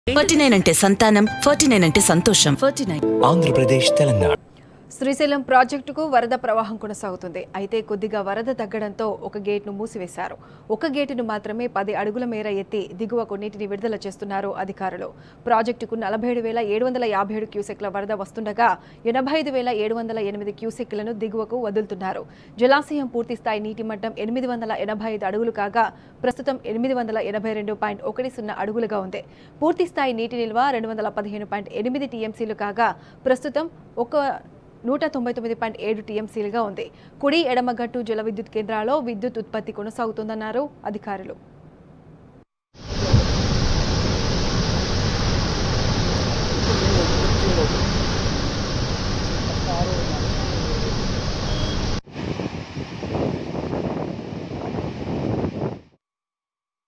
forty nine అంటే సంతానం forty nine అంటే సంతోషం ఫార్టీ నైన్ ఆంధ్రప్రదేశ్ తెలంగాణ శ్రీశైలం ప్రాజెక్టుకు వరద ప్రవాహం కొనసాగుతుంది అయితే కొద్దిగా వరద తగ్గడంతో ఒక గేట్ను మూసివేశారు ఒక గేటును మాత్రమే పది అడుగుల మేర ఎత్తి దిగువకు నీటిని విడుదల చేస్తున్నారు అధికారులు ప్రాజెక్టుకు నలభై ఏడు వేల ఏడు వందల యాభై ఏడు క్యూసెక్ల వరద వస్తుండగా ఎనభై ఐదు వేల ఏడు వందల ఎనిమిది క్యూసెక్లను దిగువకు వదులుతున్నారు జలాశయం పూర్తి స్థాయి నీటి మట్టం ఎనిమిది వందల ఎనభై ఐదు అడుగులు కాగా ప్రస్తుతం ఎనిమిది వందల ఎనభై రెండు పాయింట్ ఒకటి సున్నా అడుగులుగా ఉంది పూర్తి స్థాయి నీటి నిల్వ రెండు వందల పదిహేను పాయింట్ ఎనిమిది టీఎంసీలు కాగా ప్రస్తుతం ఒక నూట తొంభై తొమ్మిది పాయింట్ ఏడు టీఎంసీలుగా ఉంది కుడి ఎడమగట్టు జల విద్యుత్ కేంద్రాల్లో విద్యుత్ ఉత్పత్తి కొనసాగుతుందన్నారు అధికారులు